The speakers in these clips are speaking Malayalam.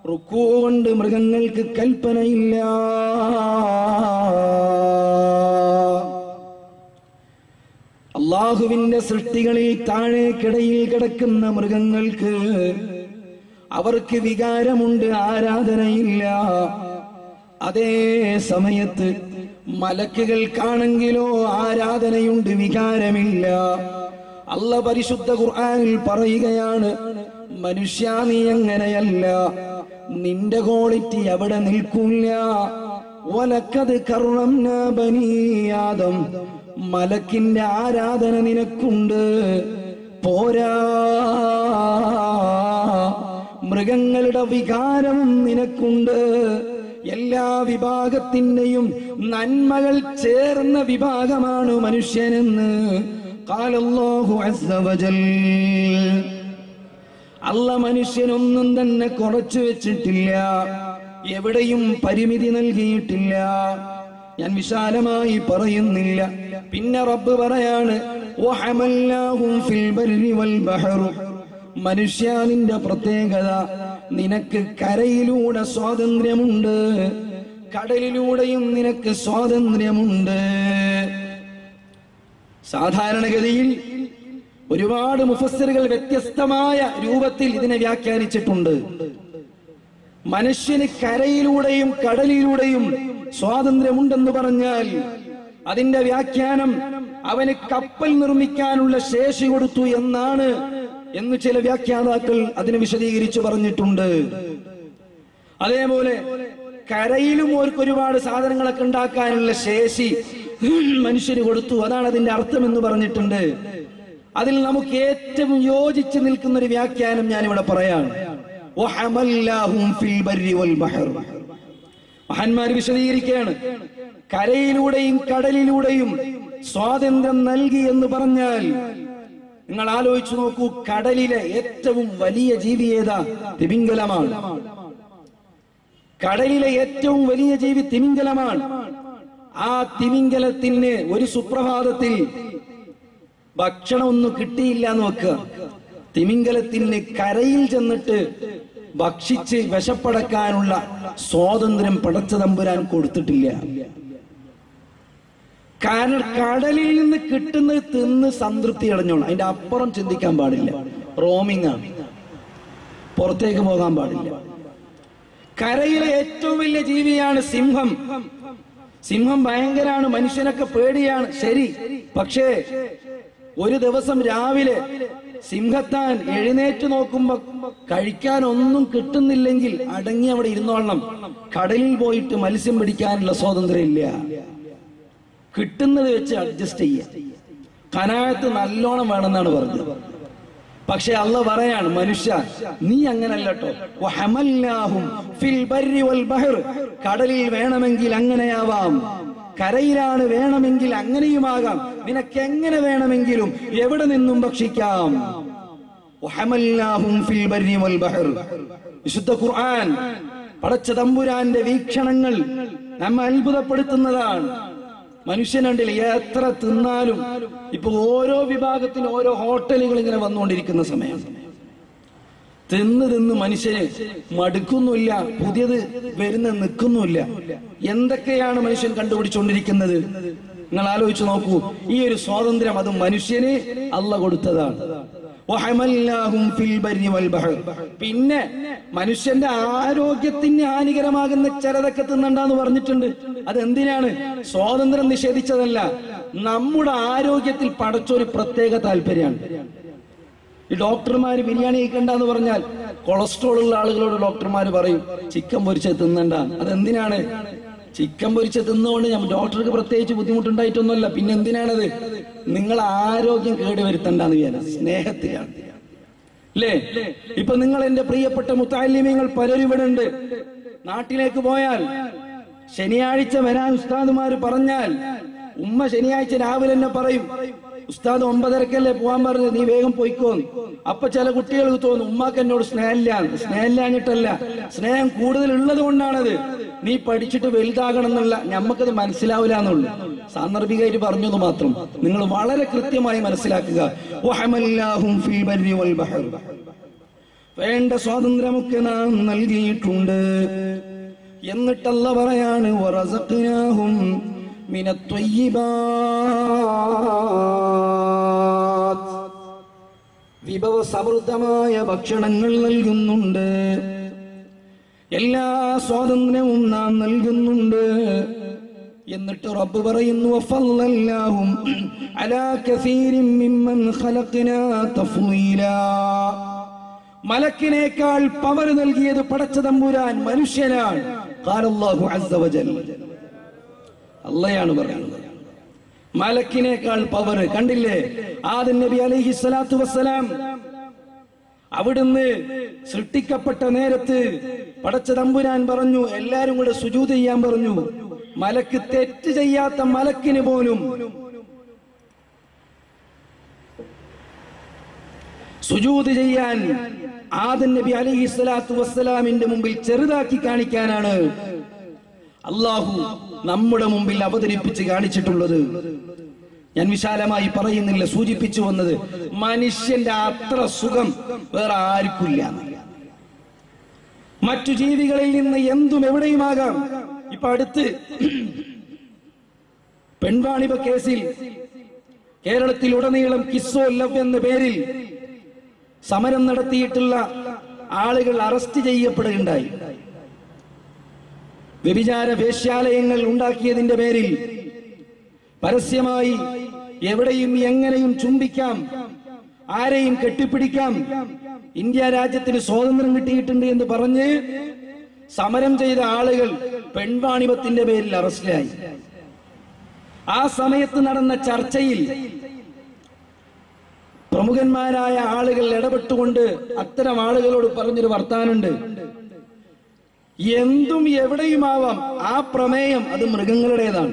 റുക്കൂ കൊണ്ട് മൃഗങ്ങൾക്ക് കൽപ്പനയില്ല അള്ളാഹുവിന്റെ സൃഷ്ടികളിൽ താഴേക്കിടയിൽ കിടക്കുന്ന മൃഗങ്ങൾക്ക് അവർക്ക് വികാരമുണ്ട് ആരാധനയില്ല അതേ സമയത്ത് മലക്കുകൾക്കാണെങ്കിലോ ആരാധനയുണ്ട് വികാരമില്ല അല്ല പരിശുദ്ധ ഖുർആനിൽ പറയുകയാണ് മനുഷ്യ നീ അങ്ങനെയല്ല നിന്റെ ക്വാളിറ്റി അവിടെ നിൽക്കില്ല വലക്കത് കർണംന ബനിയാദം മലക്കിന്റെ ആരാധന നിനക്കുണ്ട് പോരാ മൃഗങ്ങളുടെ വികാരവും നിനക്കുണ്ട് എല്ലാ വിഭാഗത്തിന്റെയും നന്മകൾ ചേർന്ന വിഭാഗമാണ് മനുഷ്യനെന്ന് കാലല്ലാഹു അസ്സവജൽ അല്ല മനുഷ്യനൊന്നും തന്നെ കുറച്ചു വെച്ചിട്ടില്ല എവിടെയും പരിമിതി നൽകിയിട്ടില്ല ഞാൻ വിശാലമായി പറയുന്നില്ല പിന്നെ റബ്ബ് പറയാണ് "വഹമൽനാഹും ഫിൽ ബർരി വൽ ബഹറു." മനുഷ്യ നിന്റെ പ്രത്യേകത നിനക്ക് കരയിലൂടെ സ്വാതന്ത്ര്യമുണ്ട് കടലിലൂടെയും നിനക്ക് സ്വാതന്ത്ര്യമുണ്ട് സാധാരണഗതിയിൽ ഒരുപാട് മുഫസ്സിറുകൾ വ്യത്യസ്തമായ രൂപത്തിൽ ഇതിനെ വ്യാഖ്യാനിച്ചിട്ടുണ്ട് മനുഷ്യന് കരയിലൂടെയും കടലിലൂടെയും സ്വാതന്ത്ര്യമുണ്ടെന്ന് പറഞ്ഞാൽ അതിന്റെ വ്യാഖ്യാനം അവന് കപ്പൽ നിർമ്മിക്കാനുള്ള ശേഷി കൊടുത്തു എന്നാണ് എന്ന് ചില വ്യാഖ്യാതാക്കൾ അതിനെ വിശദീകരിച്ചു പറഞ്ഞിട്ടുണ്ട് അതേപോലെ കരയിലും അവർക്ക് ഒരുപാട് സാധനങ്ങളൊക്കെ ഉണ്ടാക്കാനുള്ള ശേഷി മനുഷ്യന് കൊടുത്തു അതാണ് അതിന്റെ അർത്ഥം എന്ന് പറഞ്ഞിട്ടുണ്ട് അതിൽ നമുക്ക് ഏറ്റവും യോജിച്ച് നിൽക്കുന്ന ഒരു വ്യാഖ്യാനം ഞാൻ ഇവിടെ പറയാം വഹമല്ലാഹും ഫിൽ ബർരി വൽ ബഹർ മഹാന്മാർ വിശദീകരിക്കുകയാണ് കരയിലൂടെയും കടലിലൂടെയും സ്വാതന്ത്ര്യം നൽകി എന്ന് പറഞ്ഞാൽ നിങ്ങൾ ആലോചിച്ചു നോക്കൂ കടലിലെ ഏറ്റവും വലിയ ജീവി ഏതാ തിമിംഗലമാണ് കടലിലെ ഏറ്റവും വലിയ ജീവി തിമിംഗലമാണ് ആ തിമിംഗലത്തിന് ഒരു സുപ്രഭാതത്തിൽ ഭക്ഷണമൊന്നും കിട്ടിയില്ല എന്ന് വെക്കുക തിമിംഗലത്തിന് കരയിൽ ചെന്നിട്ട് ഭക്ഷിച്ച് വിശപ്പടക്കാനുള്ള സ്വാതന്ത്ര്യം പടച്ച തമ്പുരാൻ കൊടുത്തിട്ടില്ല കാരണം കടലിൽ നിന്ന് കിട്ടുന്നത് തിന്ന് സംതൃപ്തി അടഞ്ഞോണം അതിന്റെ അപ്പുറം ചിന്തിക്കാൻ പാടില്ല റോമിംഗ് ആണ് പുറത്തേക്ക് പോകാൻ പാടില്ല കരയിലെ ഏറ്റവും വലിയ ജീവിയാണ് സിംഹം സിംഹം ഭയങ്കരാണ് മനുഷ്യനൊക്കെ പേടിയാണ് ശരി പക്ഷേ ഒരു ദിവസം രാവിലെ സിംഹത്താൻ എഴുന്നേറ്റ് നോക്കുമ്പോ കഴിക്കാൻ ഒന്നും കിട്ടുന്നില്ലെങ്കിൽ അടങ്ങി അവിടെ ഇരുന്നോളണം കടലിൽ പോയിട്ട് മത്സ്യം പിടിക്കാനുള്ള സ്വാതന്ത്ര്യം ഇല്ല കിട്ടുന്നത് വെച്ച് അഡ്ജസ്റ്റ് ചെയ്യാം കനായത്ത് നല്ലോണം വേണമെന്നാണ് പറഞ്ഞത് പക്ഷെ അള്ള പറയാണ് മനുഷ്യ നീ അങ്ങനല്ലോ ഫിൽ ബർരി വൽ ബഹർ കടലിൽ വേണമെങ്കിൽ അങ്ങനെയാവാം കരയിലാണ് വേണമെങ്കിൽ അങ്ങനെയുമാകാം നിനക്ക് എങ്ങനെ വേണമെങ്കിലും എവിടെ നിന്നും ഭക്ഷിക്കാം വഹമൽനാഹും ഫിൽ ബർരി വൽ ബഹർ വിശുദ്ധ ഖുർആൻ പടച്ച തമ്പുരാന്റെ വീക്ഷണങ്ങൾ നമ്മെ അത്ഭുതപ്പെടുത്തുന്നതാണ് മനുഷ്യനുണ്ടില്ല എത്ര തിന്നാലും ഇപ്പൊ ഓരോ വിഭാഗത്തിന് ഓരോ ഹോട്ടലുകൾ ഇങ്ങനെ വന്നുകൊണ്ടിരിക്കുന്ന സമയം തിന്ന് തിന്ന് മനുഷ്യന് മടുക്കുന്നില്ല പുതിയത് വരുന്ന നിൽക്കുന്നില്ല എന്തൊക്കെയാണ് മനുഷ്യൻ കണ്ടുപിടിച്ചുകൊണ്ടിരിക്കുന്നത് നിങ്ങൾ ആലോചിച്ച് നോക്കൂ ഈ ഒരു സ്വാതന്ത്ര്യം അത് മനുഷ്യന് അല്ല കൊടുത്തതാണ് വഹമൽനാഹും ഫിൽ ബർരി വൽ ബഹർ. പിന്നെ മനുഷ്യന്റെ ആരോഗ്യത്തിന് ഹാനികരമാകുന്ന ചിലതൊക്കെ തിന്നണ്ടെന്ന് പറഞ്ഞിട്ടുണ്ട് അതെന്തിനാണ് സ്വാതന്ത്ര്യം നിഷേധിച്ചതല്ല നമ്മുടെ ആരോഗ്യത്തിൽ പടച്ചൊരു പ്രത്യേക താല്പര്യമാണ് ഈ ഡോക്ടർമാര് ബിരിയാണി കഴിക്കണ്ടെന്ന് പറഞ്ഞാൽ കൊളസ്ട്രോൾ ഉള്ള ആളുകളോട് ഡോക്ടർമാർ പറയും ചിക്കൻ പൊരിച്ചത് തിന്നണ്ട അതെന്തിനാണ് ചിക്കൻ പൊരിച്ച് തിന്നുകൊണ്ട് ഞാൻ ഡോക്ടർക്ക് പ്രത്യേകിച്ച് ബുദ്ധിമുട്ടുണ്ടായിട്ടൊന്നുമല്ല പിന്നെ എന്തിനാണത് നിങ്ങൾ ആരോഗ്യം കേടുവരുത്തണ്ടെന്ന് വിചാരം സ്നേഹത്തിലാണ് അല്ലേ ഇപ്പൊ നിങ്ങൾ എന്റെ പ്രിയപ്പെട്ട മുത്താലിമ്യങ്ങൾ പലരും ഇവിടെ ഉണ്ട് നാട്ടിലേക്ക് പോയാൽ ശനിയാഴ്ച വരാൻ ഉസ്താദുമാര് പറഞ്ഞാൽ ഉമ്മ ശനിയാഴ്ച രാവിലെ തന്നെ പറയും ഉസ്താദ് ഒമ്പതരക്കല്ലേ പോകാൻ പറഞ്ഞു നീ വേഗം പോയിക്കോന്ന് അപ്പൊ ചില കുട്ടികൾക്ക് തോന്നും ഉമ്മാക്ക് എന്നോട് സ്നേഹമില്ല സ്നേഹമില്ലാഞ്ഞിട്ടല്ല സ്നേഹം കൂടുതൽ ഉള്ളത് കൊണ്ടാണത് നീ പഠിച്ചിട്ട് വലുതാകണം എന്നുള്ള ഞമ്മക്കത് മനസ്സിലാവില്ല എന്നുള്ളു സാന്ദർഭികമായിട്ട് പറഞ്ഞത് മാത്രം നിങ്ങൾ വളരെ കൃത്യമായി മനസ്സിലാക്കുക വഹമല്ലാഹും ഫിൽ ബർരി വൽ ബഹർ വേണ്ട സ്വാതന്ത്ര്യമൊക്കെ നാം നൽകിയിട്ടുണ്ട് എന്നിട്ടല്ല പറയാണ് വറസഖ്നാഹും മിനത്വയ്യിബാത്ത് വിഭവ സമൃദ്ധമായ ഭക്ഷണങ്ങൾ നൽകുന്നുണ്ട് എല്ലാ സ്വാതന്ത്ര്യവും നാം നൽകുന്നുണ്ട് എന്നിട്ട് റബ്ബ് പറയുന്നു വഫല്ലല്ലാഹും അലാ കസീരിൻ മിമ്മൻ ഖലഖ്നാ തഫ്ളീലാ മലക്കിനേക്കാൾ പവർ നൽകിയത് പടച്ച തമ്പുരാൻ മനുഷ്യനാണ് ഖാലല്ലാഹു അസ്സ വജൽ അള്ളയാണ് പറയുന്നത് മലക്കിനേക്കാൾ പവർ കണ്ടില്ലേ ആദൻ നബി അലൈഹി സ്വലാത്തു വസ്സലാം അവിടുന്ന് സൃഷ്ടിക്കപ്പെട്ട നേരത്ത് പടച്ച തമ്പുരാൻ പറഞ്ഞു എല്ലാരും കൂടെ സുജൂത് ചെയ്യാൻ പറഞ്ഞു മലക്ക് തെറ്റ് ചെയ്യാത്ത മലക്കിന് പോലും സുജൂത് ചെയ്യാൻ ആദൻ നബി അലൈഹി സ്വലാത്തു വസ്സലാമിന്റെ മുമ്പിൽ ചെറുതാക്കി കാണിക്കാനാണ് അള്ളാഹു നമ്മുടെ മുമ്പിൽ അവതരിപ്പിച്ച് കാണിച്ചിട്ടുള്ളത് ഞാൻ വിശാലമായി പറയുന്നില്ല സൂചിപ്പിച്ചു വന്നത് മനുഷ്യന്റെ അത്ര സുഖം വേറെ ആർക്കില്ല മറ്റു ജീവികളിൽ നിന്ന് എന്തും എവിടെയുമാകാം ഇപ്പൊ അടുത്ത് പെൺവാണിഭ കേസിൽ കേരളത്തിൽ ഉടനീളം കിസ്സോ ലവ് എന്ന പേരിൽ സമരം നടത്തിയിട്ടുള്ള ആളുകൾ അറസ്റ്റ് ചെയ്യപ്പെടുകയുണ്ടായി വ്യഭിചാര വേശ്യാലയങ്ങൾ ഉണ്ടാക്കിയതിന്റെ പേരിൽ പരസ്യമായി എവിടെയും എങ്ങനെയും ചുംബിക്കാം ആരെയും കെട്ടിപ്പിടിക്കാം ഇന്ത്യ രാജ്യത്തിന് സ്വാതന്ത്ര്യം കിട്ടിയിട്ടുണ്ട് എന്ന് പറഞ്ഞ് സമരം ചെയ്ത ആളുകൾ പെൺവാണിഭത്തിന്റെ പേരിൽ അറസ്റ്റിലായി ആ സമയത്ത് നടന്ന ചർച്ചയിൽ പ്രമുഖന്മാരായ ആളുകൾ ഇടപെട്ടുകൊണ്ട് അത്തരം ആളുകളോട് പറഞ്ഞൊരു വർത്താനുണ്ട് എന്തും എവിടെയുമാവാം ആ പ്രമേയം അത് മൃഗങ്ങളുടേതാണ്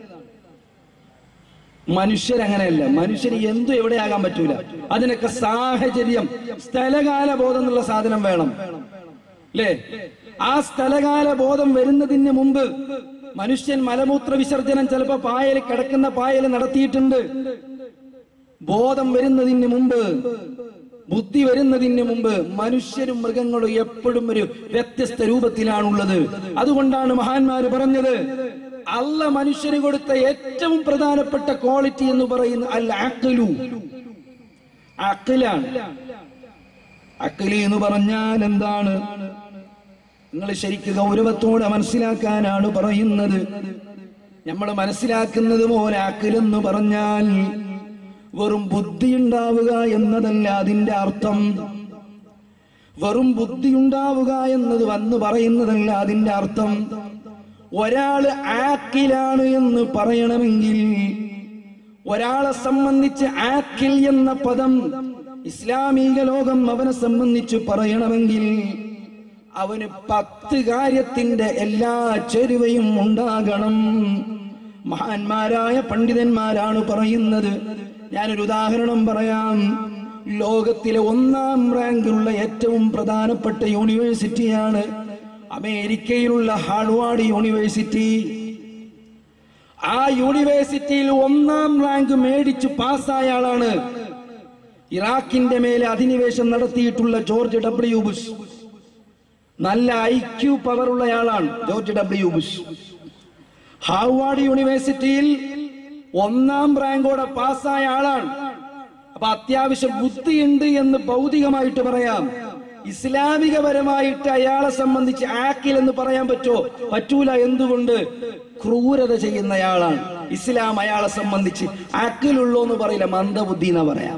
മനുഷ്യരങ്ങനെയല്ല മനുഷ്യന് എന്തും എവിടെയാകാൻ പറ്റൂല അതിനൊക്കെ സാഹചര്യം സ്ഥലകാല ബോധം എന്നുള്ള സാധനം വേണം അല്ലേ ആ സ്ഥലകാല ബോധം വരുന്നതിന് മുമ്പ് മനുഷ്യൻ മലമൂത്ര വിസർജനം ചിലപ്പോ പായൽ കിടക്കുന്ന പായൽ നടത്തിയിട്ടുണ്ട് ബോധം വരുന്നതിന് മുമ്പ് ബുദ്ധി വരുന്നതിന് മുമ്പ് മനുഷ്യരും മൃഗങ്ങളും എപ്പോഴും ഒരു വ്യത്യസ്ത രൂപത്തിലാണുള്ളത് അതുകൊണ്ടാണ് മഹാന്മാര് പറഞ്ഞത് അല്ല മനുഷ്യന് കൊടുത്ത ഏറ്റവും പ്രധാനപ്പെട്ട ക്വാളിറ്റി എന്ന് പറയുന്ന അൽ അക്കലു അക്കലാണ് അക്കലി എന്ന് പറഞ്ഞാൽ എന്താണ് നിങ്ങൾ ശരിക്കും ഗൗരവത്തോടെ മനസ്സിലാക്കാനാണ് പറയുന്നത് നമ്മൾ മനസ്സിലാക്കുന്നത് പോലെ അക്കലെന്ന് പറഞ്ഞാൽ വെറും ബുദ്ധി ഉണ്ടാവുക എന്നതല്ല അതിന്റെ അർത്ഥം വെറും ബുദ്ധി ഉണ്ടാവുക എന്നത് വന്ന് പറയുന്നതല്ല അതിന്റെ അർത്ഥം ഒരാള് ആക്കിലാണ് എന്ന് പറയണമെങ്കിൽ ഒരാളെ സംബന്ധിച്ച് ആക്കിൽ എന്ന പദം ഇസ്ലാമിക ലോകം അവനെ സംബന്ധിച്ച് പറയണമെങ്കിൽ അവന് പത്ത് കാര്യത്തിന്റെ എല്ലാ ചെരുവയും ഉണ്ടാകണം മഹാന്മാരായ പണ്ഡിതന്മാരാണ് പറയുന്നത് ഞാനൊരു ഉദാഹരണം പറയാം ലോകത്തിലെ ഒന്നാം റാങ്കിലുള്ള ഏറ്റവും പ്രധാനപ്പെട്ട യൂണിവേഴ്സിറ്റിയാണ് അമേരിക്കയിലുള്ള ഹാർഡ്വാർഡ് യൂണിവേഴ്സിറ്റി ആ യൂണിവേഴ്സിറ്റിയിൽ ഒന്നാം റാങ്ക് മേടിച്ച് പാസ്സായ ആളാണ് ഇറാഖിന്റെ മേലെ അധിനിവേശം നടത്തിയിട്ടുള്ള ജോർജ് ഡബ്ല്യു ബുഷ് നല്ല ഐ ക്യു പവർ ഉള്ളയാളാണ് ജോർജ് ഡബ്ല്യു ബുഷ് ഹാർവാർഡ് യൂണിവേഴ്സിറ്റിയിൽ ഒന്നാം റാങ്കോടെ പാസ്സായ ആളാണ് അപ്പൊ അത്യാവശ്യം ബുദ്ധിയുണ്ട് എന്ന് ഭൗതികമായിട്ട് പറയാം ഇസ്ലാമികപരമായിട്ട് അയാളെ സംബന്ധിച്ച് ആക്കിൽ എന്ന് പറയാൻ പറ്റോ പറ്റൂല എന്തുകൊണ്ട് ക്രൂരത ചെയ്യുന്നയാളാണ് ഇസ്ലാം അയാളെ സംബന്ധിച്ച് ആക്കിലുള്ളൂ എന്ന് പറയില്ല മന്ദബുദ്ധി എന്നാ പറയാ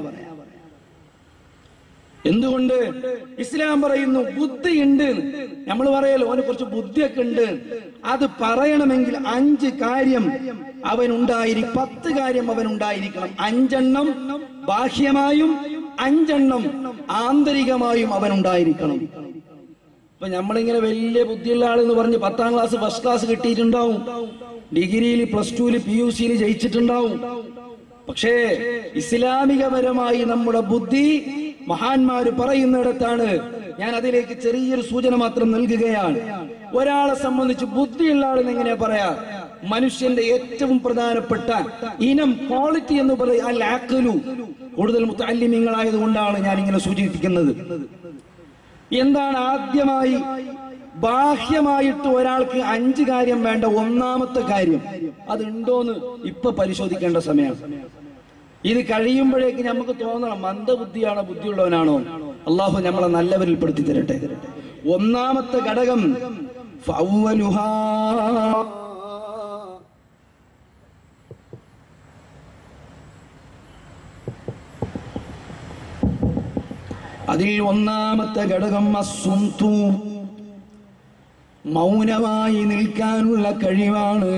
എന്തുകൊണ്ട് ഇസ്ലാം പറയുന്നു ബുദ്ധിയുണ്ട് നമ്മൾ പറയല്ലോ അവന് കുറച്ച് ബുദ്ധിയൊക്കെ ഉണ്ട് അത് പറയണമെങ്കിൽ അഞ്ച് കാര്യം അവൻ ഉണ്ടായിരിക്കും പത്ത് കാര്യം അവൻ ഉണ്ടായിരിക്കണം അഞ്ചെണ്ണം ബാഹ്യമായും അഞ്ചെണ്ണം ആന്തരികമായും അവൻ ഉണ്ടായിരിക്കണം ഇപ്പൊ നമ്മളിങ്ങനെ വലിയ ബുദ്ധിയുള്ള ആളെന്ന് പറഞ്ഞ് പത്താം ക്ലാസ് ഫസ്റ്റ് ക്ലാസ് കിട്ടിയിട്ടുണ്ടാവും ഡിഗ്രിയിൽ പ്ലസ് ടുവിൽ പി യു സിയിൽ ജയിച്ചിട്ടുണ്ടാവും പക്ഷേ ഇസ്ലാമികപരമായി നമ്മുടെ ബുദ്ധി മഹാന്മാര് പറയുന്നിടത്താണ് ഞാൻ അതിലേക്ക് ചെറിയൊരു സൂചന മാത്രം നൽകുകയാണ് ഒരാളെ സംബന്ധിച്ച് ബുദ്ധിയുള്ള ആളെന്ന് എങ്ങനെ പറയാ മനുഷ്യന്റെ ഏറ്റവും പ്രധാനപ്പെട്ട ഇനം ക്വാളിറ്റി എന്ന് പറയുക അൽ ആക്കലു കൂടുതൽ മുത്തല്ലിമീങ്ങളായത് കൊണ്ടാണ് ഞാൻ ഇങ്ങനെ സൂചിപ്പിക്കുന്നത് എന്താണ് ആദ്യമായി ബാഹ്യമായിട്ട് ഒരാൾക്ക് അഞ്ച് കാര്യം വേണ്ട ഒന്നാമത്തെ കാര്യം അതുണ്ടോന്ന് ഇപ്പൊ പരിശോധിക്കേണ്ട സമയമാണ് ഇത് കഴിയുമ്പോഴേക്ക് നമുക്ക് തോന്നണം മന്ദബുദ്ധിയാണോ ബുദ്ധിയുള്ളവനാണോ അള്ളാഹു നമ്മളെ നല്ലവരിൽ പെടുത്തി തരട്ടെ ഒന്നാമത്തെ ഘടകം ഫൗവലുഹാ. അതിൽ ഒന്നാമത്തെ ഘടകം അസുന്തു മൗനമായി നിൽക്കാനുള്ള കഴിവാണ്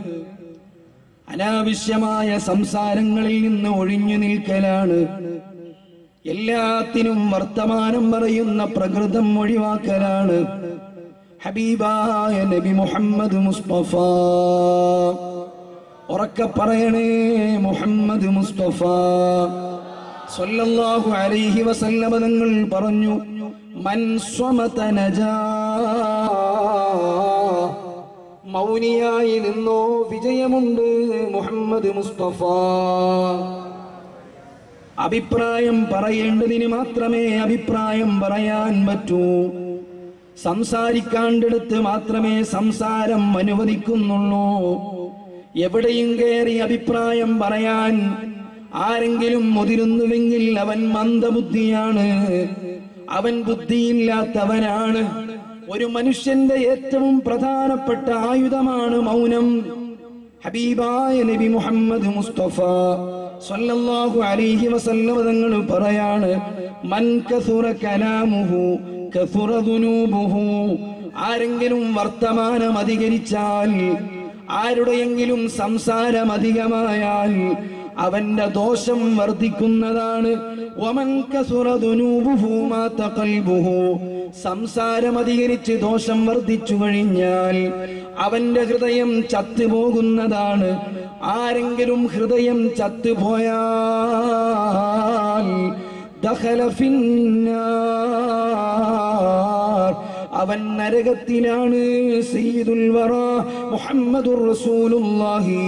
അനാവശ്യമായ സംസാരങ്ങളിൽ നിന്ന് ഒഴിഞ്ഞു നിൽക്കലാണ് എല്ലാത്തിനും വർത്തമാനം പറയുന്ന പ്രകൃതം ഒഴിവാക്കലാണ് ഹബീബായ നബി മുഹമ്മദ് മുസ്തഫ ഉറക്കെ പറയണേ മുഹമ്മദ് മുസ്തഫ സ്വല്ലല്ലാഹു അലൈഹി വസല്ലമ തങ്ങൾ പറഞ്ഞു മൻ സ്വമത നജാ മൗനിയായി നിന്നോ വിജയമുണ്ട് മുഹമ്മദ് മുസ്തഫ അഭിപ്രായം പറയേണ്ടതിന് മാത്രമേ അഭിപ്രായം പറയാൻ പറ്റൂ സംസാരിക്കാണ്ടിടത്ത് മാത്രമേ സംസാരം അനുവദിക്കുന്നുള്ളൂ എവിടെയും കയറി അഭിപ്രായം പറയാൻ ആരെങ്കിലും മുതിരുന്നുവെങ്കിൽ അവൻ മന്ദബുദ്ധിയാണ് അവൻ ബുദ്ധിയില്ലാത്തവനാണ് ഒരു മനുഷ്യന്റെ ഏറ്റവും പ്രധാനപ്പെട്ട ആയുധമാണ് മൗനം ഹബീബായ നബി മുഹമ്മദ് മുസ്തഫ സല്ലല്ലാഹു അലൈഹി വസല്ലം തങ്ങൾ പറയാണ് മൻ കസുറ കലാമുഹു കസുറ ദുനൂബുഹു ആരെങ്കിലും വർത്തമാനം അധികരിച്ചാൽ ആരുടെയെങ്കിലും സംസാരം അധികമായാൽ അവന്റെ ദോഷം വർദ്ധിക്കുന്നതാണ് വമൻ കസുറ ദുനൂബുഹു മാത ഖൽബുഹു സംസാരം അധികരിച്ച് ദോഷം വർദ്ധിച്ചു കഴിഞ്ഞാൽ അവന്റെ ഹൃദയം ചത്തുപോകുന്നതാണ് ആരെങ്കിലും ഹൃദയം ചത്തുപോയാൽ ദഖല ഫിന്നാർ. അവൻ നരകത്തിലാണ് സയ്യിദുൽ വറ മുഹമ്മദുർ റസൂലുള്ളാഹി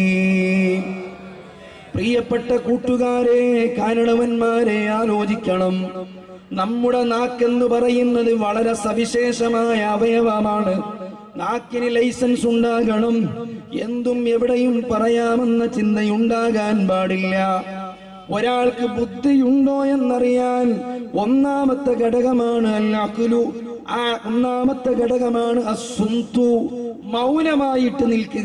പ്രിയപ്പെട്ട കൂട്ടുകാരെ കാരണവന്മാരെ ആലോചിക്കണം നമ്മുടെ നാക്കെന്ന് പറയുന്നത് വളരെ സവിശേഷമായ അവയവമാണ് നാക്കിന് ലൈസൻസ് ഉണ്ടാകണം എന്തും എവിടെയും പറയാമെന്ന ചിന്തയുണ്ടാകാൻ പാടില്ല ഒരാൾക്ക് ബുദ്ധിയുണ്ടോ എന്നറിയാൻ ഒന്നാമത്തെ ഘടകമാണ് അൽ അഖ്ലു ആ ഒന്നാമത്തെ ഘടകമാണ് അസുന്തു മൗനമായിട്ട് നിൽക്കുക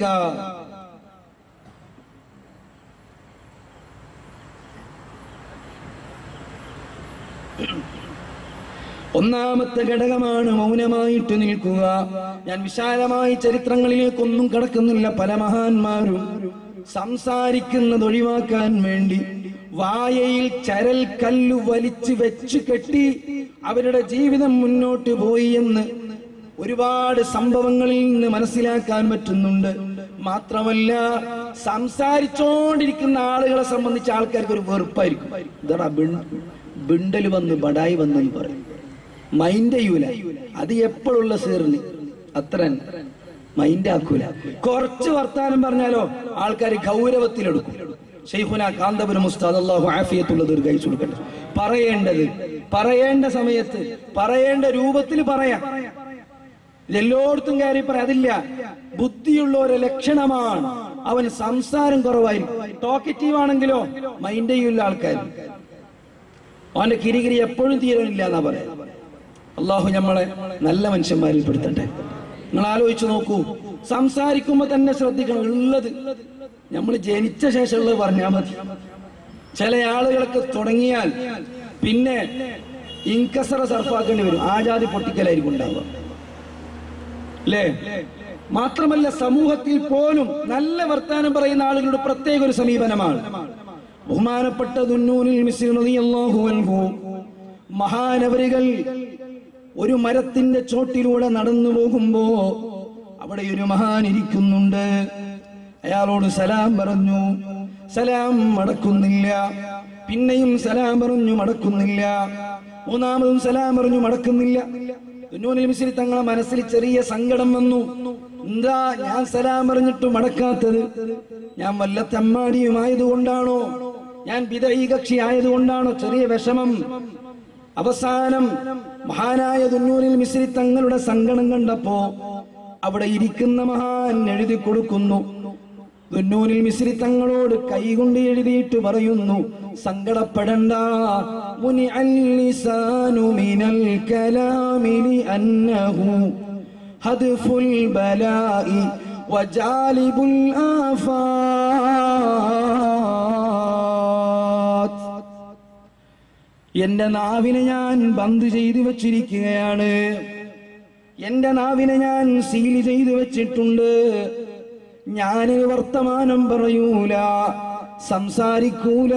ഒന്നാമത്തെ ഘടകമാണ് മൗനമായിട്ട് നിൽക്കുക ഞാൻ വിശാലമായി ചരിത്രങ്ങളിലേക്കൊന്നും കടക്കുന്നില്ല പല മഹാന്മാരും സംസാരിക്കുന്നത് ഒഴിവാക്കാൻ വേണ്ടി വായയിൽ ചരൽ കല്ലു വലിച്ചു വെച്ച് കെട്ടി അവരുടെ ജീവിതം മുന്നോട്ട് പോയി എന്ന് ഒരുപാട് സംഭവങ്ങളിൽ നിന്ന് മനസ്സിലാക്കാൻ പറ്റുന്നുണ്ട് മാത്രമല്ല സംസാരിച്ചോണ്ടിരിക്കുന്ന ആളുകളെ സംബന്ധിച്ച് ആൾക്കാർക്ക് ഒരു വെറുപ്പായിരിക്കും ഇതാ ബിണ്ടല് വന്ന് ബടായി വന്നെന്ന് പറയും മൈൻഡ് ചെയ്യൂല അത് എപ്പോഴുള്ള സീറിന് അത്ര മൈൻഡ് ആക്കൂല കുറച്ച് വർത്താനം പറഞ്ഞാലോ ആൾക്കാർ ഗൗരവത്തിലെടുക്കും ഷെയ്ഖുന കാന്തപുരം ഉസ്താദ് അള്ളാഹു ആഫിയത്തുള്ള ദീർഘയിച്ചു കൊടുക്കട്ടെ പറയേണ്ടത് പറയേണ്ട സമയത്ത് പറയേണ്ട രൂപത്തിൽ പറയാം എല്ലായിടത്തും കയറി പറയാം അതില്ല ബുദ്ധിയുള്ള ഒരു ലക്ഷണമാണ് അവൻ സംസാരം കുറവായിരിക്കും ടോക്കറ്റീവ് ആണെങ്കിലോ മൈൻഡ് ചെയ്യുള്ള ആൾക്കാർ അവന്റെ കിരികിരി എപ്പോഴും തീരണില്ല എന്നാ പറയാം അള്ളാഹു നമ്മളെ നല്ല മനുഷ്യന്മാരിൽ പെടുത്തട്ടെ നിങ്ങൾ ആലോചിച്ചു നോക്കൂ സംസാരിക്കുമ്പോ തന്നെ ശ്രദ്ധിക്കണം ഉള്ളത് നമ്മൾ ജനിച്ച ശേഷമുള്ളത് പറഞ്ഞാൽ മതി ചില ആളുകളൊക്കെ തുടങ്ങിയാൽ പിന്നെ ഇൻകസറ സർഫാക്കേണ്ടി വരും ആജാതി പൊട്ടിക്കലായിരിക്കും ഉണ്ടാവുക അല്ലേ മാത്രമല്ല സമൂഹത്തിൽ പോലും നല്ല വർത്താനം പറയുന്ന ആളുകളുടെ പ്രത്യേക ഒരു സമീപനമാണ് ബഹുമാനപ്പെട്ട ദുന്നൂനിൽ മിസ്രി റളിയല്ലാഹു അൻഹു മഹാനവരികൾ ഒരു മരത്തിന്റെ ചോട്ടിലൂടെ നടന്നു പോകുമ്പോ അവിടെ ഒരു മഹാൻ ഇരിക്കുന്നുണ്ട് അയാളോട് സലാം പറഞ്ഞു സലാം മടക്കുന്നില്ല പിന്നെയും സലാം പറഞ്ഞു മടക്കുന്നില്ല മൂന്നാമതും സലാം പറഞ്ഞു മടക്കുന്നില്ല ദുന്നൂനിൽ മിസ്രി തങ്ങളെ മനസ്സിൽ ചെറിയ സങ്കടം വന്നു എന്താ ഞാൻ സലാം പറഞ്ഞിട്ട് മടക്കാത്തത് ഞാൻ വല്ല തെമ്മാടിയുമായതുകൊണ്ടാണോ ഞാൻ വിധയി കക്ഷി ആയതുകൊണ്ടാണോ ചെറിയ വിഷമം അവസാനം മഹാനായ തുന്നൂരിൽ മിശ്രി തങ്ങളുടെ സങ്കടം കണ്ടപ്പോ അവിടെ ഇരിക്കുന്ന മഹാൻ എഴുതി കൊടുക്കുന്നു ദുന്നൂനിൽ മിശ്രി തങ്ങളോട് കൈകൊണ്ട് എഴുതിയിട്ട് പറയുന്നു സങ്കടപ്പെടണ്ട മുനി അല്ലിസാനു മിനൽ കലാമിലി അന്നഹു ഹദ്ഫുൽ ബലായി വജാലിബുൽ ആഫാത്ത് എന്റെ നാവിനെ ഞാൻ ബന്ദ് ചെയ്തു വച്ചിരിക്കുകയാണ് എന്റെ നാവിനെ ഞാൻ സീൽ ചെയ്തു വെച്ചിട്ടുണ്ട് ഞാൻ വർത്തമാനം പറയൂല സംസാരിക്കൂല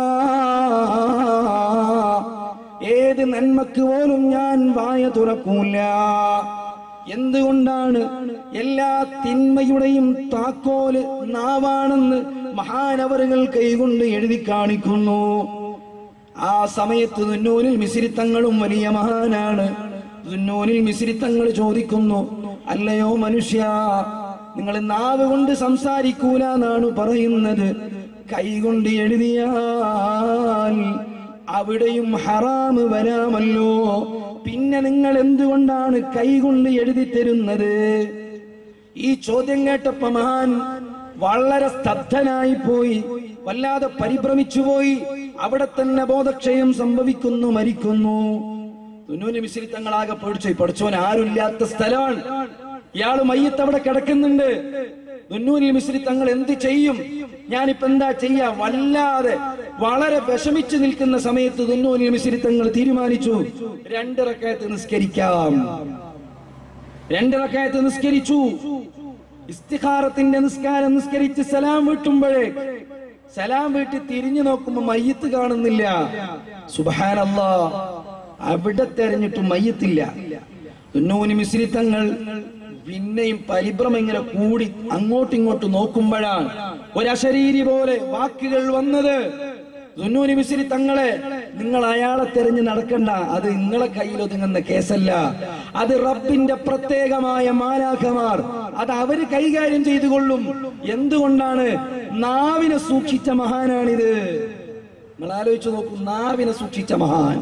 ഏത് നന്മക്ക് പോലും ഞാൻ വായ തുറക്കൂല എന്തുകൊണ്ടാണ് എല്ലാ തിന്മയുടെയും താക്കോല് നാവാണെന്ന് മഹാനവറുകൾ കൈകൊണ്ട് എഴുതി കാണിക്കുന്നു ആ സമയത്ത് ദുന്നൂനിൽ മിശ്രിത്തങ്ങളും വലിയ മഹാനാണ് ദുന്നൂനിൽ മിശ്രിത്തങ്ങൾ ചോദിക്കുന്നു അല്ലയോ മനുഷ്യ നിങ്ങൾ നാവ് കൊണ്ട് സംസാരിക്കൂല എന്നാണ് പറയുന്നത് കൈകൊണ്ട് എഴുതിയാൽ അവിടെയും ഹറാമ് വരാമല്ലോ പിന്നെ നിങ്ങൾ എന്തുകൊണ്ടാണ് കൈകൊണ്ട് എഴുതി തരുന്നത് ഈ ചോദ്യം കേട്ടപ്പോ മഹാൻ വളരെ സ്തബ്ധനായി പോയി വല്ലാതെ പരിഭ്രമിച്ചു പോയി അവിടെ തന്നെ ബോധക്ഷയം സംഭവിക്കുന്നു മരിക്കുന്നു തുന്നൂന് മിശ്രി തങ്ങളാകെ പേടിച്ചു പഠിച്ചോൻ ആരുമില്ലാത്ത സ്ഥലമാണ് ഇയാള് മയ്യത്ത് അവിടെ കിടക്കുന്നുണ്ട് തുന്നൂരിൽ മിശ്രി തങ്ങൾ എന്ത് ചെയ്യും ഞാനിപ്പോ എന്താ ചെയ്യാ വല്ലാതെ വളരെ വിഷമിച്ചു നിൽക്കുന്ന സമയത്ത് തുന്നൂരിൽ മിശ്രി തങ്ങൾ തീരുമാനിച്ചു രണ്ടിറക്കയത്ത് നിസ്കരിക്കാം രണ്ടിറക്കയത്ത് നിസ്കരിച്ചു ഇസ്തിഖാറത്തിന്റെ നിസ്കാരം നിസ്കരിച്ച് സലാം വീട്ടുമ്പോഴേ സലാം വീട്ടി തിരിഞ്ഞു നോക്കുമ്പോ മയ്യത്ത് കാണുന്നില്ല സുബഹാനല്ലാ അവിടെ തെരഞ്ഞിട്ടും മയ്യത്തില്ല ഉന്നൂനി മിശ്രിത്തങ്ങൾ പിന്നെയും പരിഭ്രമം ഇങ്ങനെ കൂടി അങ്ങോട്ടും ഇങ്ങോട്ടും നോക്കുമ്പോഴാണ് ഒരശരീരി പോലെ വാക്കുകൾ വന്നത് സുന്നൂനി മിശ്രി തങ്ങളെ നിങ്ങൾ അയാളെ തെരഞ്ഞു നടക്കണ്ട അത് നിങ്ങളെ കയ്യിൽ ഒതുങ്ങുന്ന കേസല്ല അത് റബ്ബിന്റെ പ്രത്യേകമായ മാലാഖമാർ അത് അവര് കൈകാര്യം ചെയ്തു കൊള്ളും എന്തുകൊണ്ടാണ് നാവിനെ സൂക്ഷിച്ച മഹാനാണിത് നിങ്ങൾ ആലോചിച്ചു നോക്കൂ നാവിനെ സൂക്ഷിച്ച മഹാൻ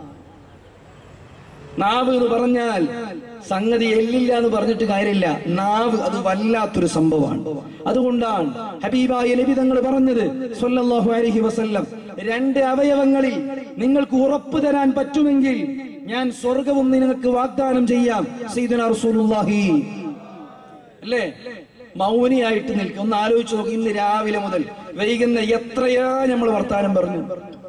നാവ് എന്ന് പറഞ്ഞാൽ സംഗതി എല്ലില്ല എന്ന് പറഞ്ഞിട്ട് കാര്യമില്ല നാവ് അത് വല്ലാത്തൊരു സംഭവമാണ് അതുകൊണ്ടാണ് ഹബീബായ നബി തങ്ങൾ പറഞ്ഞത് സല്ലല്ലാഹു അലൈഹി വസല്ലം രണ്ട് അവയവങ്ങളിൽ നിങ്ങൾക്ക് ഉറപ്പ് തരാൻ പറ്റുമെങ്കിൽ ഞാൻ സ്വർഗവും നിങ്ങൾക്ക് വാഗ്ദാനം ചെയ്യാം സയ്യിദുനാ റസൂലുള്ളാഹി അല്ലേ മൗനിയായിട്ട് നിൽക്കും ഒന്ന് ആലോചിച്ച് നോക്കി ഇന്ന് രാവിലെ മുതൽ വൈകുന്ന എത്രയാ നമ്മൾ വർത്താനം പറഞ്ഞു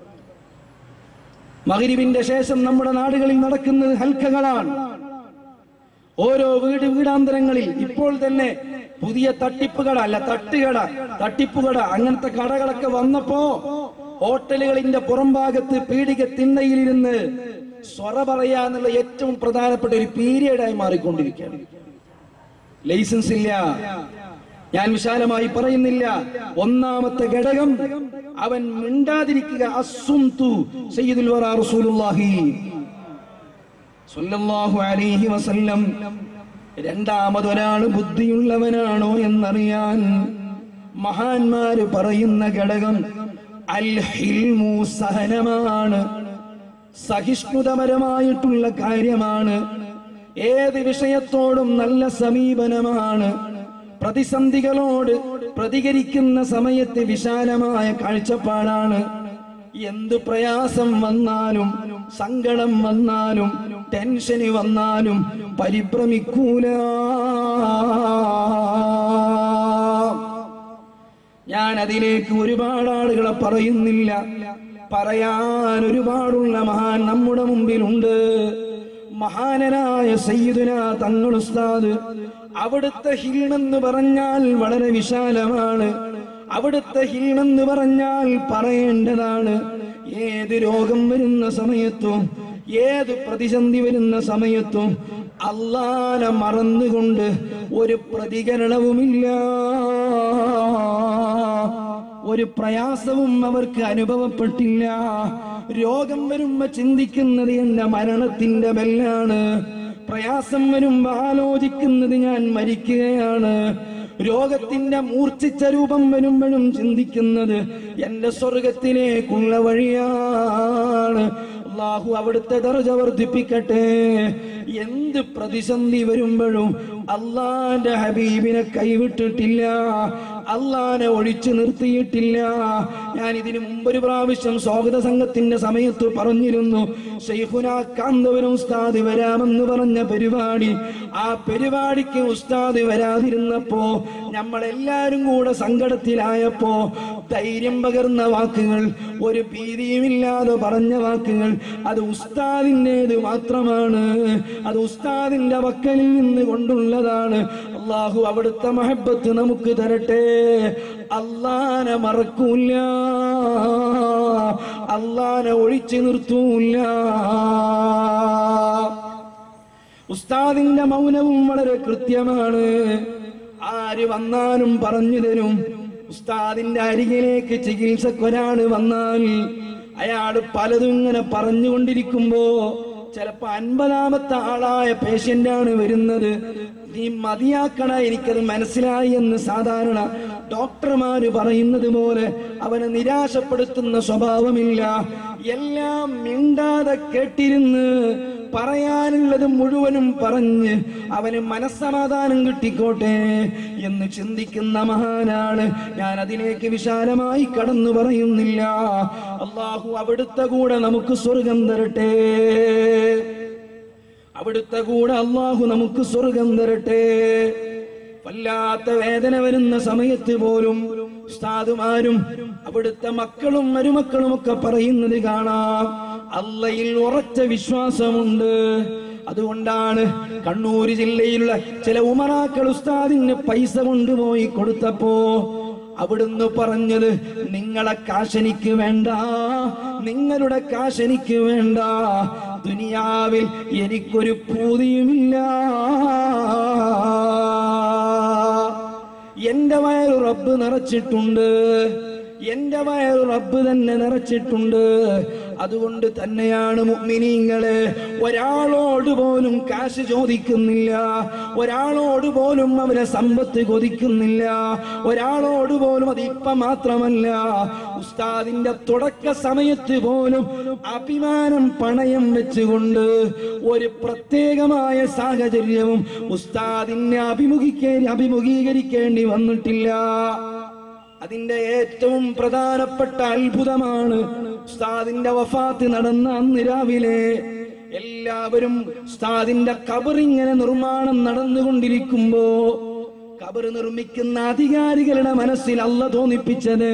മകരിവിന്റെ ശേഷം നമ്മുടെ നാടുകളിൽ നടക്കുന്നത് ഹൽക്കകളാണ് ഓരോ വീട് വീടാന്തരങ്ങളിൽ ഇപ്പോൾ തന്നെ പുതിയ തട്ടിപ്പുകട അല്ല തട്ടുകട തട്ടിപ്പുകട അങ്ങനത്തെ കടകളൊക്കെ വന്നപ്പോ ഹോട്ടലുകളിന്റെ പുറംഭാഗത്ത് പീടിക തിണ്ണയിലിരുന്ന് സ്വറ പറയാ എന്നുള്ള ഏറ്റവും പ്രധാനപ്പെട്ട ഒരു പീരിയഡായി മാറിക്കൊണ്ടിരിക്കുകയാണ് ലൈസൻസ് ഇല്ല ഞാൻ വിശാലമായി പറയുന്നില്ല ഒന്നാമത്തെ ഘടകം അവൻ മിണ്ടാതിരിക്കുക അസുംതു സയ്യിദുൽ വറ റസൂലുള്ളാഹി സ്വല്ലല്ലാഹു അലൈഹി വസല്ലം രണ്ടാമതൊരാൾ ബുദ്ധിയുള്ളവനാണോ എന്നറിയാൻ മഹാന്മാര് പറയുന്ന ഘടകം അൽ ഹിൽമു സഹനമാണ് സഹിഷ്ണുതപരമായിട്ടുള്ള കാര്യമാണ് ഏത് വിഷയത്തോടും നല്ല സമീപനമാണ് പ്രതിസന്ധികളോട് പ്രതികരിക്കുന്ന സമയത്ത് വിശാലമായ കാഴ്ചപ്പാടാണ് എന്ത് പ്രയാസം വന്നാലും സങ്കടം വന്നാലും ടെൻഷന് വന്നാലും പരിഭ്രമിക്കൂല ഞാൻ അതിലേക്ക് ഒരുപാട് ആളുകളെ പറയുന്നില്ല പറയാൻ ഒരുപാടുള്ള മഹാൻ നമ്മുടെ മുമ്പിലുണ്ട് മഹാനരായ സയ്യിദുന തങ്ങൾ ഉസ്താദ് അവിടുത്തെ ഹിൽമെന്ന് പറഞ്ഞാൽ വളരെ വിശാലമാണ് അവിടുത്തെ ഹിൽമെന്ന് പറഞ്ഞാൽ പറയേണ്ടതാണ് ഏത് രോഗം വരുന്ന സമയത്തും ഏത് പ്രതിസന്ധി വരുന്ന സമയത്തും അള്ളാനെ മറന്നുകൊണ്ട് ഒരു പ്രതികരണവുമില്ല ഒരു പ്രയാസവും അവർക്ക് അനുഭവപ്പെട്ടില്ല രോഗം വരുമ്പോ ചിന്തിക്കുന്നത് എന്റെ മരണത്തിന്റെ ബെല്ലാണ് പ്രയാസം വരുമ്പോ ആലോചിക്കുന്നത് ഞാൻ മരിക്കുകയാണ് രോഗത്തിന്റെ മൂർച്ഛിച്ച രൂപം വരുമ്പോഴും ചിന്തിക്കുന്നത് എന്റെ സ്വർഗത്തിലേക്കുള്ള വഴിയാണ് അള്ളാഹു അവിടുത്തെ ദർജ വർദ്ധിപ്പിക്കട്ടെ എന്ത് പ്രതിസന്ധി വരുമ്പോഴും അള്ളാന്റെ ഹബീബിനെ കൈവിട്ടിട്ടില്ല അള്ളാനെ ഒഴിച്ചു നിർത്തിയിട്ടില്ല ഞാൻ ഇതിനു മുമ്പൊരു പ്രാവശ്യം സ്വാഗത സംഘത്തിന്റെ സമയത്ത് പറഞ്ഞിരുന്നു ഷെയ്ഖുന കാന്തവനും ഉസ്താദ് വരാമെന്ന് പറഞ്ഞ പരിപാടി ആ പരിപാടിക്ക് ഉസ്താദ് വരാതിരുന്നപ്പോ നമ്മളെല്ലാരും കൂടെ സങ്കടത്തിലായപ്പോ ധൈര്യം പകർന്ന വാക്കുകൾ ഒരു ഭീതിയുമില്ലാതെ പറഞ്ഞ വാക്കുകൾ അത് ഉസ്താദിൻ്റെത് മാത്രമാണ് അത് ഉസ്താദിന്റെ വക്കലിൽ നിന്ന് കൊണ്ടുള്ളതാണ് അള്ളാഹു അവിടുത്തെ മഹബത്ത് നമുക്ക് തരട്ടെ അള്ളാനെ മറക്കൂല അള്ളാനെ ഒഴിച്ചു നിർത്തൂല ഉസ്താദിന്റെ മൗനവും വളരെ കൃത്യമാണ് ആര് വന്നാലും പറഞ്ഞു തരും ഉസ്താദിന്റെ അരികിലേക്ക് ചികിത്സക്കൊരാള് വന്നാൽ അയാള് പലതും ഇങ്ങനെ പറഞ്ഞുകൊണ്ടിരിക്കുമ്പോ ചിലപ്പോ അൻപതാമത്തെ ആളായ പേഷ്യന്റാണ് വരുന്നത് നീ മതിയാക്കണ എനിക്കത് മനസ്സിലായി എന്ന് സാധാരണ ഡോക്ടർമാര് പറയുന്നത് പോലെ അവനെ നിരാശപ്പെടുത്തുന്ന സ്വഭാവമില്ല എല്ലാം മിണ്ടാതെ കേട്ടിരുന്ന് പറയാനുള്ളത് മുഴുവനും പറഞ്ഞ് അവന് മനസ്സമാധാനം കിട്ടിക്കോട്ടെ എന്ന് ചിന്തിക്കുന്ന മഹാനാണ് ഞാൻ അതിലേക്ക് വിശാലമായി കടന്നു പറയുന്നില്ല അള്ളാഹു അവിടുത്തെ കൂടെ നമുക്ക് സ്വർഗം തരട്ടെ അവിടുത്തെ കൂടെ അള്ളാഹു നമുക്ക് സ്വർഗം തരട്ടെ വല്ലാത്ത വേദന വരുന്ന സമയത്ത് പോലും ഉസ്താദുമാരും അവിടുത്തെ മക്കളും മരുമക്കളും ഒക്കെ പറയുന്നത് കാണാം അള്ളയിൽ ഉറച്ച വിശ്വാസമുണ്ട് അതുകൊണ്ടാണ് കണ്ണൂർ ജില്ലയിലുള്ള ചില ഉമറാക്കൾ ഉസ്താദിന് പൈസ കൊണ്ടുപോയി കൊടുത്തപ്പോ അവിടുന്ന് പറഞ്ഞത് നിങ്ങളെ കാശനിക്ക് വേണ്ട നിങ്ങളുടെ കാശനിക്ക് വേണ്ട ദുനിയാവിൽ എനിക്കൊരു പൂതിയുമില്ല എന്റെ വയറ് റബ്ബ് നിറച്ചിട്ടുണ്ട് എന്റെ വയറ് റബ്ബ് തന്നെ നിറച്ചിട്ടുണ്ട് അതുകൊണ്ട് തന്നെയാണ് മുഅ്മിനീങ്ങളെ ഒരാളോട് പോലും കാശ് ചോദിക്കുന്നില്ല ഒരാളോട് പോലും അവരെ സമ്പത്ത് കൊതിക്കുന്നില്ല ഒരാളോട് പോലും അത് ഇപ്പൊ മാത്രമല്ല ഉസ്താദിന്റെ തുടക്ക സമയത്ത് പോലും അഭിമാനം പണയം വെച്ചുകൊണ്ട് ഒരു പ്രത്യേകമായ സാഹചര്യവും ഉസ്താദിനെ അഭിമുഖിക്കേ അഭിമുഖീകരിക്കേണ്ടി വന്നിട്ടില്ല അതിന്റെ ഏറ്റവും പ്രധാനപ്പെട്ട അത്ഭുതമാണ് ഉസ്താദിന്റെ വഫാത്ത് നടന്ന അന്ന് രാവിലെ എല്ലാവരും ഉസ്താദിന്റെ കബറിങ്ങനെ നിർമ്മാണം നടന്നുകൊണ്ടിരിക്കുമ്പോ കബർ നിർമ്മിക്കുന്ന അധികാരികളുടെ മനസ്സിൽ അല്ല തോന്നിപ്പിച്ചത്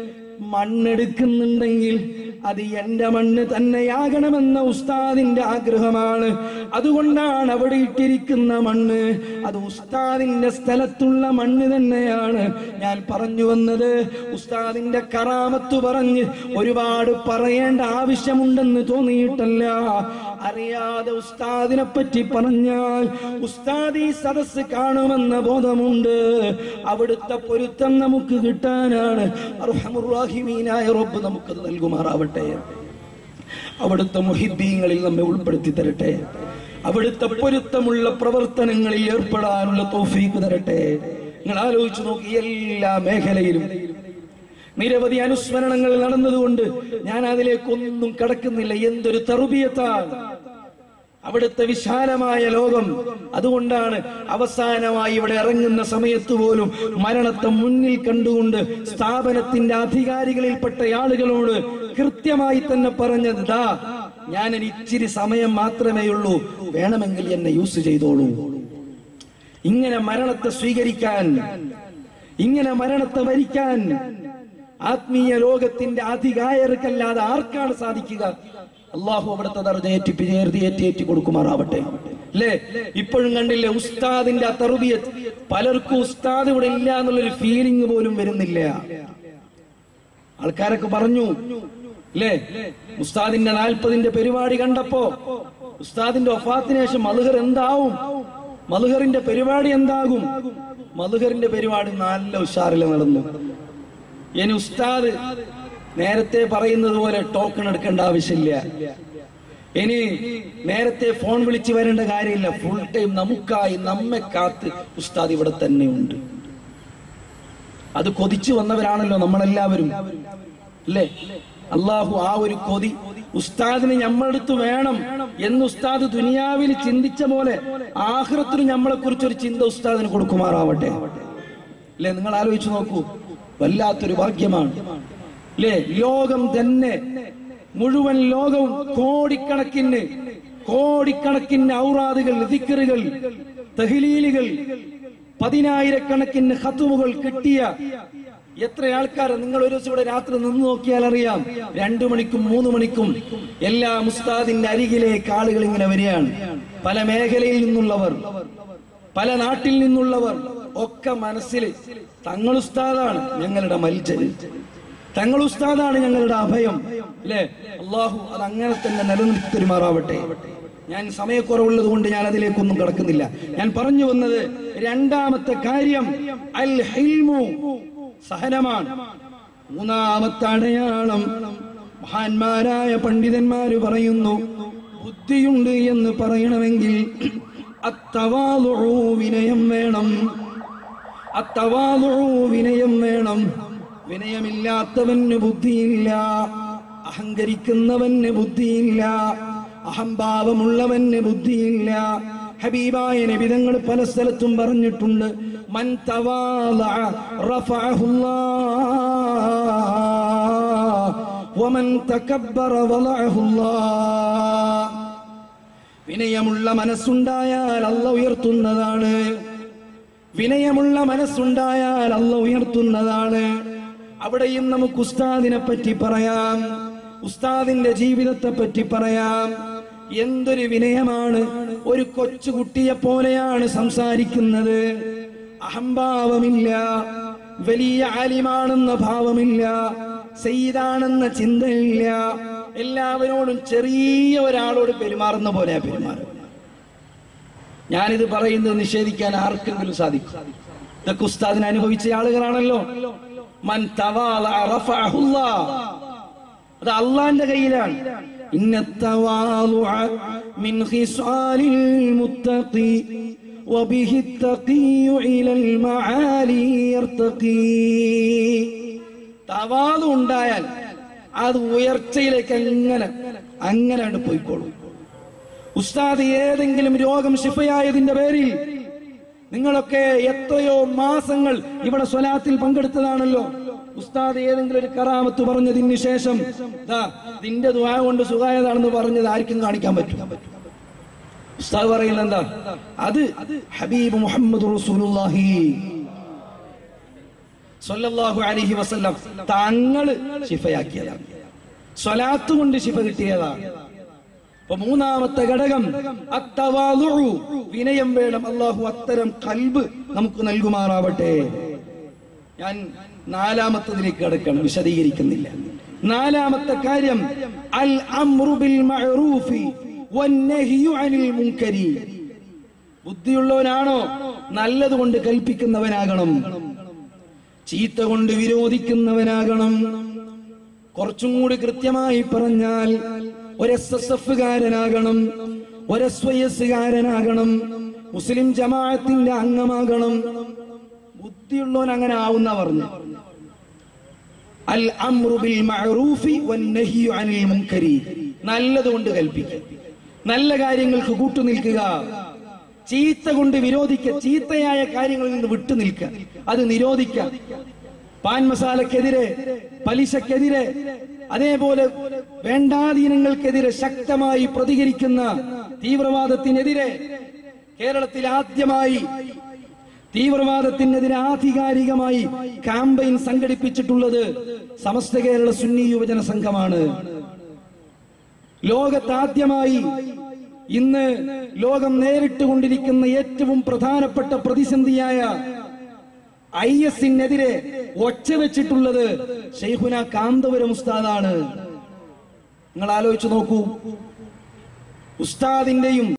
മണ്ണെടുക്കുന്നുണ്ടെങ്കിൽ അത് എന്റെ മണ്ണ് തന്നെയാകണമെന്ന ഉസ്താദിന്റെ ആഗ്രഹമാണ് അതുകൊണ്ടാണ് അവിടെ ഇട്ടിരിക്കുന്ന മണ്ണ് അത് ഉസ്താദിന്റെ സ്ഥലത്തുള്ള മണ്ണ് തന്നെയാണ് ഞാൻ പറഞ്ഞു വന്നത് ഉസ്താദിന്റെ കറാമത്ത് പറഞ്ഞ് ഒരുപാട് പറയേണ്ട ആവശ്യമുണ്ടെന്ന് തോന്നിയിട്ടല്ല അറിയാതെ ഉസ്താദിനെ പറ്റി പറഞ്ഞാൽ ഉസ്താദ് ഈ സദസ് കാണുമെന്ന ബോധമുണ്ട് അവിടുത്തെ പൊരുത്തം നമുക്ക് കിട്ടാനാണ് അർഹമുറാഹിമീനായ റബ്ബ് നമുക്കത് നൽകുമാറാവട്ടെ അവിടുത്തെ മുഹിബീങ്ങളിൽ നമ്മെ ഉൾപ്പെടുത്തി തരട്ടെ അവിടുത്തെ പൊരുത്തമുള്ള പ്രവർത്തനങ്ങളിൽ ഏർപ്പെടാനുള്ള തോഫീക്ക് തരട്ടെ നിങ്ങൾ ആലോചിച്ചു നോക്കി എല്ലാ മേഖലയിലും നിരവധി അനുസ്മരണങ്ങൾ നടന്നതുകൊണ്ട് ഞാൻ അതിലേക്കൊന്നും കടക്കുന്നില്ല എന്തൊരു തറുബിയത്താണ് അവിടുത്തെ വിശാലമായ ലോകം അതുകൊണ്ടാണ് അവസാനമായി ഇവിടെ ഇറങ്ങുന്ന സമയത്ത് പോലും മരണത്തെ മുന്നിൽ കണ്ടുകൊണ്ട് സ്ഥാപനത്തിന്റെ അധികാരികളിൽപ്പെട്ട ആളുകളോട് കൃത്യമായി തന്നെ പറഞ്ഞത് ദാ ഞാൻ ഇനി ഇച്ചിരി സമയം മാത്രമേ ഉള്ളൂ വേണമെങ്കിൽ എന്നെ യൂസ് ചെയ്തോളൂ ഇങ്ങനെ മരണത്തെ സ്വീകരിക്കാൻ ഇങ്ങനെ മരണത്തെ വരിക്കാൻ ആത്മീയ ലോകത്തിന്റെ അധികായർക്കല്ലാതെ ആർക്കാണ് സാധിക്കുക അള്ളാഹു അവിടുത്തെ ദർജ ഏറ്റി ഏറ്റി ഏറ്റി ഏറ്റി കൊടുക്കുമാറാവട്ടെ അല്ലേ ഇപ്പോഴും കണ്ടില്ലേ ഉസ്താദിന്റെ ആ തറുബിയത്ത് പലർക്കും ഉസ്താദ് ഇവിടെ ഇല്ല എന്നുള്ളൊരു ഫീലിംഗ് പോലും വരുന്നില്ല ആൾക്കാരൊക്കെ പറഞ്ഞു അല്ലേ ഉസ്താദിന്റെ നാൽപ്പതിന്റെ പരിപാടി കണ്ടപ്പോ ഉസ്താദിന്റെ ഒഫാത്തിന് ശേഷം മധുഹർ എന്താവും മധുഹറിന്റെ പരിപാടി എന്താകും മധുഹറിന്റെ പരിപാടി നല്ല ഉഷാറിൽ നടന്നു ഇനി ഉസ്താദ് നേരത്തെ പറയുന്നത് പോലെ ടോക്കൺ എടുക്കേണ്ട ആവശ്യമില്ല ഇനി നേരത്തെ ഫോൺ വിളിച്ച് വരേണ്ട കാര്യമില്ല ഫുൾ ടൈം നമുക്കായി നമ്മെ കാത്ത് ഉസ്താദ് ഇവിടെ തന്നെ ഉണ്ട് അത് കൊതിച്ചു വന്നവരാണല്ലോ നമ്മളെല്ലാവരും അല്ലേ അള്ളാഹു ആ ഒരു കൊതി ഉസ്താദിന് നമ്മളടുത്ത് വേണം എന്ന് ഉസ്താദ് ദുനിയാവിൽ ചിന്തിച്ച പോലെ ആഹ്റത്തിന് നമ്മളെ കുറിച്ചൊരു ചിന്ത ഉസ്താദിന് കൊടുക്കുമാറാവട്ടെ അല്ലെ നിങ്ങൾ ആലോചിച്ചു നോക്കൂ വല്ലാത്തൊരു ഭാഗ്യമാണ് അല്ലേ ലോകം തന്നെ മുഴുവൻ ലോകവും കോടിക്കണക്കിന് കോടിക്കണക്കിന് ഔറാദുകൾ ദിക്കറുകൾ തഹ്ലീലുകൾ പതിനായിരക്കണക്കിന് ഹത്തുമുകൾ കിട്ടിയ എത്ര ആൾക്കാർ നിങ്ങൾ ഒരു ദിവസം ഇവിടെ രാത്രി നിന്ന് നോക്കിയാൽ അറിയാം രണ്ടു മണിക്കും മൂന്ന് മണിക്കും എല്ലാ മുസ്താദിന്റെ അരികിലേക്ക് ആളുകൾ ഇങ്ങനെ വരികയാണ് പല മേഖലയിൽ നിന്നുള്ളവർ പല നാട്ടിൽ നിന്നുള്ളവർ ഒക്കെ മനസ്സിൽ തങ്ങൾ ഉസ്താദാണ് ഞങ്ങളുടെ മൽജൽ തങ്ങൾ ഉസ്താദാണ് ഞങ്ങളുടെ അഭയം അല്ലേ അള്ളാഹു അത് അങ്ങനെ തന്നെ നിലനിർത്തിരുമാറാവട്ടെ ഞാൻ സമയക്കുറവുള്ളത് കൊണ്ട് ഞാൻ അതിലേക്കൊന്നും കടക്കുന്നില്ല ഞാൻ പറഞ്ഞു വന്നത് രണ്ടാമത്തെ കാര്യം അൽ ഹിൽമു സഹനമാണ് മൂന്നാമത്തെ അടയാളം മഹാന്മാരായ പണ്ഡിതന്മാര് പറയുന്നു ബുദ്ധിയുണ്ട് എന്ന് പറയണമെങ്കിൽ അത്തവാലു വിനയം വേണം അത്തവാലു വിനയം വേണം വിനയമില്ലാത്തവന് ബുദ്ധിയില്ല അഹങ്കരിക്കുന്നവന് ബുദ്ധിയില്ല അഹംഭാവമുള്ളവന് ബുദ്ധിയില്ല ഹബീബായ നബിതങ്ങൾ പല സ്ഥലത്തും പറഞ്ഞിട്ടുണ്ട് മൻ തവാലഅ റഫഅഹുല്ലാഹ് വമൻ തകബ്ബറ വളഅഹുല്ലാഹ് വിനയമുള്ള മനസ്സുണ്ടായാൽ അല്ല ഉയർത്തുന്നതാണ് വിനയമുള്ള മനസ്സുണ്ടായാൽ അല്ല ഉയർത്തുന്നതാണ് അവിടെയും നമുക്ക് ഉസ്താദിനെ പറ്റി പറയാം ഉസ്താദിന്റെ ജീവിതത്തെ പറ്റി പറയാം എന്തൊരു വിനയമാണ് ഒരു കൊച്ചുകുട്ടിയെ പോലെയാണ് സംസാരിക്കുന്നത് അഹംഭാവമില്ല വലിയ ആലിമാണെന്ന ഭാവമില്ല സെയ്താണെന്ന ചിന്തയില്ല എല്ലാവരോടും ചെറിയ ഒരാളോട് പെരുമാറുന്ന പോലെയാ പെരുമാറുക ഞാനിത് പറയുന്നത് നിഷേധിക്കാൻ ആർക്കെങ്കിലും സാധിക്കും ഇതൊക്കെ ഉസ്താദിനെ അനുഭവിച്ച ആളുകളാണല്ലോ മൻ തവാല റഫഅഹുല്ലാ. അത് അള്ളാന്റെ കയ്യിലാണ് ഇന്ന തവാലുഅ മിൻ ഖിസാലിൽ മുത്തഖി وبه التقي إلى المعالي يرتقي തവാതു ഉണ്ടായാൽ അത് ഉയർച്ചയിലേക്ക് അങ്ങനെ അങ്ങനെ അങ്ങട് പോയിക്കോളും ഉസ്താദ് ഏതെങ്കിലും രോഗം ശിഫയായതിന്റെ പേരിൽ നിങ്ങളൊക്കെ എത്രയോ മാസങ്ങൾ ഇവിടെ സ്വലാത്തിൽ പങ്കെടുത്തതാണല്ലോ ഉസ്താദ് ഏതെങ്കിലും ഒരു കറാമത്ത് പറഞ്ഞതിന് ശേഷം ദാ നിന്റെ ദുആ കൊണ്ട് സുഖായതാണെന്ന് പറഞ്ഞത് ആർക്കും കാണിക്കാൻ പറ്റും ഉസ്താദ് പറയുന്നത് എന്താ അത് ഹബീബ് മുഹമ്മദ് റസൂലുള്ളാഹി സ്വല്ലല്ലാഹു അലൈഹി വസല്ലം തങ്ങള് ശിഫയാക്കിയതാണ് സ്വലാത്ത് കൊണ്ട് ശിഫ കിട്ടിയതാണ് അപ്പൊ മൂന്നാമത്തെ ഘടകം അത്തവാലുഉ. വിനയം വേണം അള്ളാഹു അത്തരം കൽബ് നമുക്ക് നൽകുമാറാവട്ടെ ഞാൻ നാലാമത്തതിലേക്ക് കിടക്കണം വിശദീകരിക്കുന്നില്ല നാലാമത്തെ കാര്യം അൽ അംറു ബിൽ മഅറൂഫി വന്നഹ്യു അനിൽ മുൻകരി ബുദ്ധിയുള്ളവനാണോ നല്ലത് കൊണ്ട് കൽപ്പിക്കുന്നവനാകണം ചീത്ത കൊണ്ട് വിരോധിക്കുന്നവനാകണം കുറച്ചും കൂടി കൃത്യമായി പറഞ്ഞാൽ ഒരു എസ് എസ് എഫുകാരനാകണം ഒരു എസ് വൈ എസ്സുകാരനാകണം മുസ്ലിം ജമാഅത്തിന്റെ അംഗമാകണം ബുദ്ധിയുള്ളവൻ അങ്ങനെ ആവുന്ന പറഞ്ഞു അൽ അംറു ബിൽ മഅറൂഫി വന്നഹ്യു അനിൽ മുൻകരി നല്ലത് കൊണ്ട് കൽപ്പിക്കുക നല്ല കാര്യങ്ങൾക്ക് കൂട്ടുനിൽക്കുക ചീത്ത കൊണ്ട് വിരോധിക്കുക ചീത്തയായ കാര്യങ്ങളിൽ നിന്ന് വിട്ടു നിൽക്കുക അത് നിരോധിക്കുക പാൻ മസാലക്കെതിരെ പലിശക്കെതിരെ അതേപോലെ വേണ്ടാധീനങ്ങൾക്കെതിരെ ശക്തമായി പ്രതികരിക്കുന്ന തീവ്രവാദത്തിനെതിരെ കേരളത്തിൽ ആദ്യമായി തീവ്രവാദത്തിനെതിരെ ആധികാരികമായി ക്യാമ്പയിൻ സംഘടിപ്പിച്ചിട്ടുള്ളത് സമസ്ത കേരള സുന്നി യുവജന സംഘമാണ് ലോകത്താദ്യമായി ഇന്ന് ലോകം നേരിട്ടുകൊണ്ടിരിക്കുന്ന ഏറ്റവും പ്രധാനപ്പെട്ട പ്രതിസന്ധിയായ ഐ എസിനെതിരെ ഒച്ച വെച്ചിട്ടുള്ളത് ഷെയ്ഖുന കാന്തപുരം ഉസ്താദാണ് നിങ്ങൾ ആലോചിച്ചു നോക്കൂ ഉസ്താദിന്റെയും